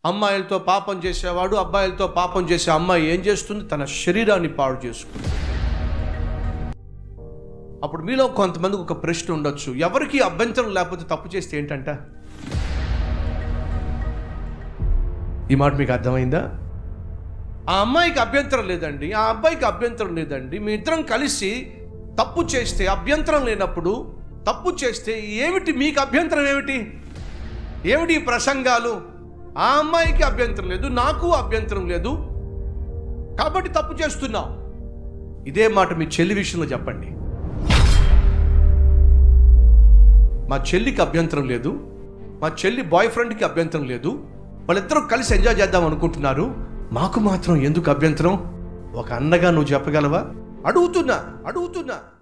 అమ్మాయిలతో పాపం చేసేవాడు అబ్బాయిలతో పాపం చేసే అమ్మాయి ఏం చేస్తుంది తన శరీరాన్ని పాడు చేసుకుంది అప్పుడు మీలో కొంతమందికి ఒక ప్రశ్న ఉండొచ్చు ఎవరికి అభ్యంతరం లేకపోతే తప్పు చేస్తే ఏంటంట ఈ మాట మీకు అర్థమైందా ఆ అమ్మాయికి అభ్యంతరం లేదండి ఆ అబ్బాయికి అభ్యంతరం లేదండి మీ ఇద్దరం కలిసి తప్పు చేస్తే అభ్యంతరం లేనప్పుడు తప్పు చేస్తే ఏమిటి మీకు అభ్యంతరం ఏమిటి ఏమిటి ఈ ప్రసంగాలు ఆ అమ్మాయికి అభ్యంతరం లేదు నాకు అభ్యంతరం లేదు కాబట్టి తప్పు చేస్తున్నావు ఇదే మాట మీ చెల్లి విషయంలో చెప్పండి మా చెల్లికి అభ్యంతరం లేదు మా చెల్లి బాయ్ ఫ్రెండ్కి అభ్యంతరం లేదు వాళ్ళిద్దరూ కలిసి ఎంజాయ్ చేద్దాం అనుకుంటున్నారు మాకు మాత్రం ఎందుకు అభ్యంతరం ఒక అన్నగా నువ్వు చెప్పగలవా అడుగుతున్నా అడుగుతున్నా